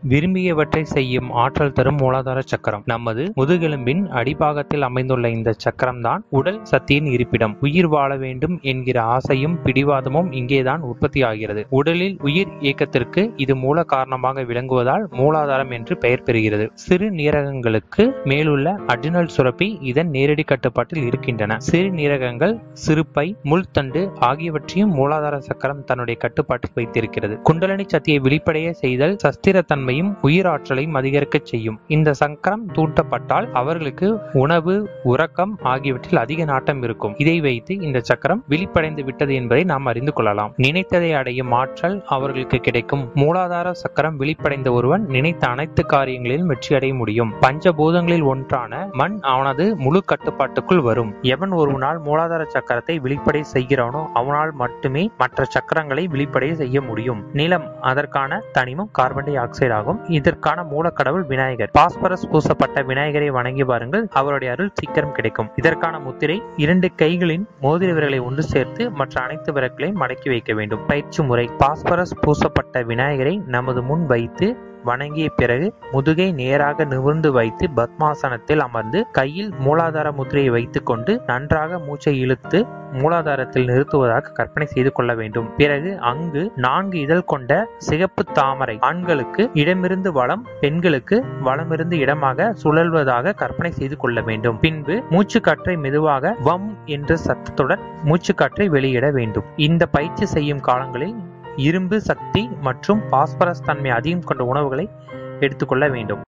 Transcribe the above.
விரும்பியவற்றை செய்யும் ஆற்றல் தரும் மூலாதார சக்கரம் நமது முதுகெலும்பின் அடிபாகத்தில் அமைந்துள்ள இந்த சக்கரம்தான் உடல் சக்தியின் இருப்பிடம் உயிர் வாழ வேண்டும் என்கிற ஆசையும் பிடிவாதமும் இங்கேதான் உற்பத்தி ஆகிறது உடலில் உயிர் இயக்கத்திற்கு இது மூல காரணமாக விளங்குவதால் மூலாதாரம் என்று பெயர் பெறுகிறது சிறு நீரகங்களுக்கு மேலுள்ள அட்ரினல் சுரப்பி இதன் நேரடி கட்டுப்பாட்டில் இருக்கின்றன சிறு நீரகங்கள் சிறுப்பை முள்தண்டு ஆகியவற்றையும் மூலாதார சக்கரம் தன்னுடைய கட்டுப்பாட்டில் வைத்திருக்கிறது குண்டலினி சக்தியை வெளிப்படைய செய்தல் சஸ்திரத்தன்மையும் உயிராற்றலையும் அதிகரிக்க செய்யும் இந்த சக்கரம் தூண்டப்பட்டால் அவர்களுக்கு உணவு உறக்கம் ஆகியவற்றில் அதிக நாட்டம் இருக்கும் இதை வைத்து இந்த சக்கரம் விழிப்படைந்து விட்டது என்பதை நாம் அறிந்து கொள்ளலாம் நினைத்ததை அடையும் ஆற்றல் அவர்களுக்கு கிடைக்கும் மூலாதார சக்கரம் விழிப்படைந்த ஒருவன் நினைத்த அனைத்து காரியங்களிலும் வெற்றியடைய முடியும் பஞ்சபூதங்களில் ஒன்றான மண் அவனது முழு கட்டுப்பாட்டுக்குள் வரும் எவன் ஒருவனால் மூலாதார சக்கரத்தை விழிப்படை செய்கிறானோ அவனால் மட்டுமே மற்ற சக்கரங்களை விழிப்படைய செய்ய முடியும் நிலம் அதற்கான தனிமம் கார்பன் டை ஆக்சைடு ஆகும் இதற்கான மூலக்கடவுள் விநாயகர் பாஸ்பரஸ் பூசப்பட்ட விநாயகரை வணங்கி பாருங்கள் அவருடைய அருள் சீக்கிரம் கிடைக்கும் இதற்கான முத்திரை இரண்டு கைகளின் மோதிர விரலை ஒன்று சேர்த்து மற்ற அனைத்து விரல்களையும் மடக்கி வைக்க வேண்டும் பயிற்சி முறை பாஸ்பரஸ் பூசப்பட்ட விநாயகரை நமது முன் வைத்து வணங்கிய பிறகு முதுகை நேராக நிமிர்ந்து வைத்து பத்மாசனத்தில் அமர்ந்து கையில் மூலாதார முத்திரையை வைத்துக்கொண்டு நன்றாக மூச்சை இழுத்து மூலாதாரத்தில் நிறுத்துவதாக கற்பனை செய்து கொள்ள வேண்டும் பிறகு அங்கு நான்கு இதழ் கொண்ட சிகப்பு தாமரை ஆண்களுக்கு இடமிருந்து வளம் பெண்களுக்கு வளமிருந்து இடமாக சுழல்வதாக கற்பனை செய்து கொள்ள வேண்டும் பின்பு மூச்சுக்காற்றை மெதுவாக வம் என்ற சத்தத்துடன் மூச்சுக்காற்றை வெளியிட வேண்டும் இந்த பயிற்சி செய்யும் காலங்களில் இரும்பு சக்தி மற்றும் பாஸ்பரஸ் தன்மை அதிகம் கொண்ட உணவுகளை எடுத்துக்கொள்ள வேண்டும்